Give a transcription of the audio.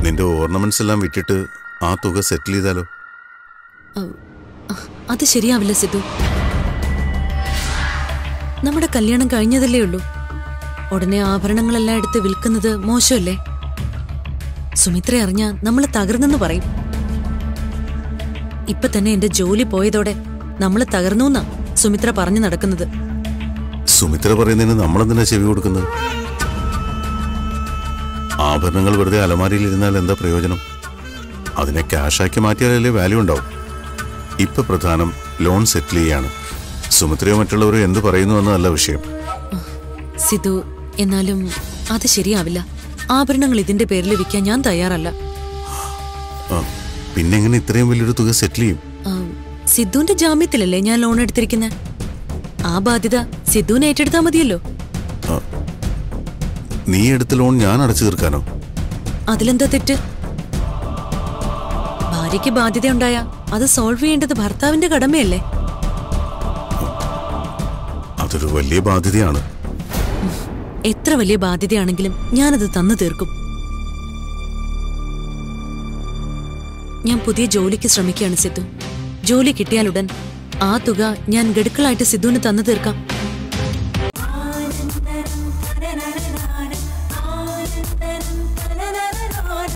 നിന്റെ ഓർണമെന്റ്സ് എല്ലാം വിറ്റിട്ട് ആ തുക സെറ്റിൽ ചെയ്താലോ അത് ശരിയാവില്ല സിദ്ധു നമ്മുടെ കല്യാണം കഴിഞ്ഞതല്ലേ ഉള്ളൂ ഉടനെ ആഭരണങ്ങളെല്ലാം എടുത്ത് വിൽക്കുന്നത് മോശമല്ലേ സുമിത്ര അറിഞ്ഞാ നമ്മൾ തകർന്നെന്ന് പറയും ഇപ്പൊ തന്നെ എന്റെ ജോലി പോയതോടെ നമ്മൾ തകർന്നു എന്നാ സുമിത്ര പറഞ്ഞു നടക്കുന്നത് സുമിത്ര പറയുന്നതിന് നമ്മളെന്തിനാ ചെവി കൊടുക്കുന്നത് ആഭരണങ്ങൾ വെറുതെ അലമാരിയിൽ ഇരുന്നാൽ എന്താ പ്രയോജനം അതിനെ ക്യാഷാക്കി മാറ്റിയാലല്ലേ വാല്യൂ ഉണ്ടാവും ഇപ്പൊ പ്രധാനം ലോൺ സെറ്റിൽ ചെയ്യാണ് സുമിത്രയോ മറ്റുള്ളവരോ എന്ത് പറയുന്നു എന്നതല്ല വിഷയം സിധു എന്നാലും അത് ശരിയാവില്ല ആഭരണങ്ങൾ ഇതിന്റെ പേരിൽ വിൽക്കാൻ ഞാൻ തയ്യാറല്ല ആ, പിന്നെ എങ്ങനെ ഇത്രയും വലിയൊരു തുക സെറ്റിൽ ചെയ്യും ആ, സിദ്ധുവിന്റെ ജാമ്യത്തിലല്ലേ ഞാൻ ലോൺ എടുത്തിരിക്കുന്നത് ആ ബാധ്യത സിദ്ധുവിന് ഏറ്റെടുത്താൽ മതിയല്ലോ നീ എടുത്ത ലോൺ ഞാൻ അടച്ചു തീർക്കാനോ അതിലെന്താ തെറ്റ് ഭാര്യയ്ക്ക് ബാധ്യതയുണ്ടായ അത് സോൾവ് ചെയ്യേണ്ടത് ഭർത്താവിന്റെ കടമയല്ലേ അതൊരു വലിയ ബാധ്യതയാണ് എത്ര വലിയ ബാധ്യതയാണെങ്കിലും ഞാനത് തന്നു തീർക്കും ഞാൻ പുതിയ ജോലിക്ക് ശ്രമിക്കുകയാണ് സിദ്ധു ജോലി കിട്ടിയാലുടൻ ആ തുക ഞാൻ ഗഡുക്കളായിട്ട് സിദ്ധുവിന് തന്നു തീർക്കാം